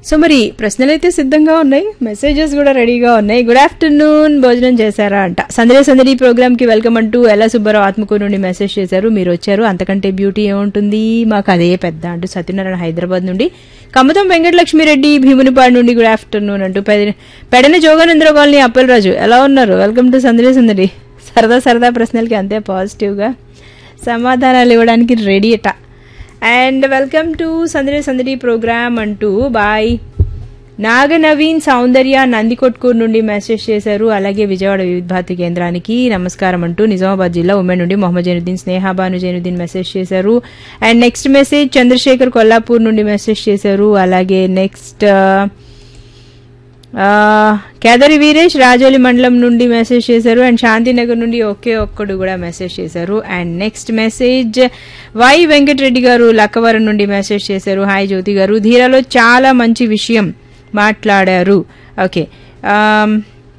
so మరి ప్రశ్నలు అయితే సిద్ధంగా ఉన్నాయి మెసేజెస్ కూడా రెడీగా ఉన్నాయి గుడ్ ఆఫ్టర్నూన్ భోజనం చేశారా అంట సందడి సందడి ప్రోగ్రామ్ కి వెల్కమ్ అంటూ ఎల్ల సుబ్బారావు ఆత్మకూరు నుండి మెసేజ్ చేశారు మీరు వచ్చారు అంతకంటే బ్యూటీ ఏముంటుంది మాకు అదే పెద్ద అంటూ సత్యనారాయణ హైదరాబాద్ నుండి కమ్మతం వెంకటలక్ష్మిరెడ్డి భీమునిపాడు నుండి గుడ్ ఆఫ్టర్నూన్ అంటూ పెద- పెడన జోగానంద్ర కాలనీ అప్పలరాజు ఎలా ఉన్నారు వెల్కమ్ టు సందడి సందడి సరదా సరదా ప్రశ్నలకి అంతే పాజిటివ్గా సమాధానాలు ఇవ్వడానికి రెడీ అట అండ్ వెల్కమ్ టు సందడి సందడి ప్రోగ్రామ్ అంటూ బాయ్ నాగ నవీన్ సౌందర్య నందికొట్కూరు నుండి మెసేజ్ చేశారు అలాగే విజయవాడ వివిధ భారతి కేంద్రానికి నమస్కారం అంటూ నిజామాబాద్ జిల్లా ఉమెన్ నుండి మొహమ్మద్ జైనుద్దీన్ స్నేహ భాను జైనుద్దీన్ మెసేజ్ చేశారు and next message Chandrasekhar Kollapur నుండి మెసేజ్ చేశారు అలాగే నెక్స్ట్ కేదరి వీరేష్ రాజోలి మండలం నుండి మెసేజ్ చేశారు అండ్ శాంతినగర్ నుండి ఒకే ఒక్కడు కూడా మెసేజ్ చేశారు and next message Y Venkata Reddy గారు లక్కవరం నుండి మెసేజ్ చేశారు హాయ్ జ్యోతి గారు ధీరాలో చాలా మంచి విషయం మాట్లాడారు ఓకే ఆమ్,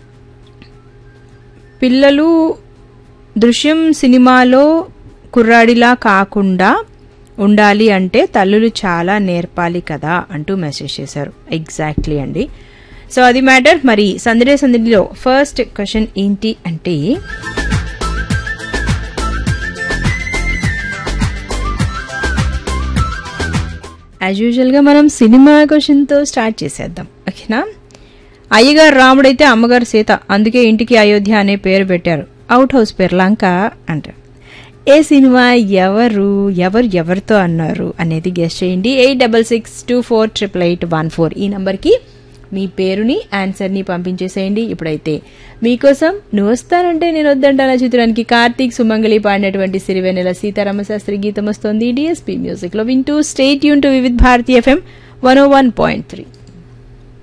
పిల్లలు దృశ్యం సినిమాలో కుర్రాడిలా కాకుండా ఉండాలి అంటే తల్లులు చాలా నేర్పాలి కదా అంటూ మెసేజ్ చేశారు ఎగ్జాక్ట్లీ అండి సో అది మ్యాటర్ మరి సందడే సందడిలో ఫస్ట్ క్వశ్చన్ ఏంటి అంటే యాజ్ యూజువల్గా మనం సినిమా క్వశ్చన్తో స్టార్ట్ చేసేద్దాం ఓకేనా అయ్యగారు రాముడైతే అమ్మగారు సీత అందుకే ఇంటికి అయోధ్య అనే పేరు పెట్టారు అవుట్ హౌస్ పేరు లంక అంటారు ఏ సినిమా ఎవరు ఎవరు ఎవరితో అన్నారు అనేది గెస్ట్ చేయండి eight double six two four triple eight one four ఈ నంబర్కి మీ పేరుని ఆన్సర్ని పంపించేసేయండి ఇప్పుడైతే మీకోసం నువ్వు వస్తానంటే నేను వద్దంటానా చిత్రానికి కార్తీక్ సుమంగళి పాడినటువంటి సిరివెన్నెల సీతారామ శాస్త్రి గీతం వస్తోంది డిఎస్పీ మ్యూజిక్లో వింటూ స్టేట్ యూన్ to Vividh Bharati FM one o one point three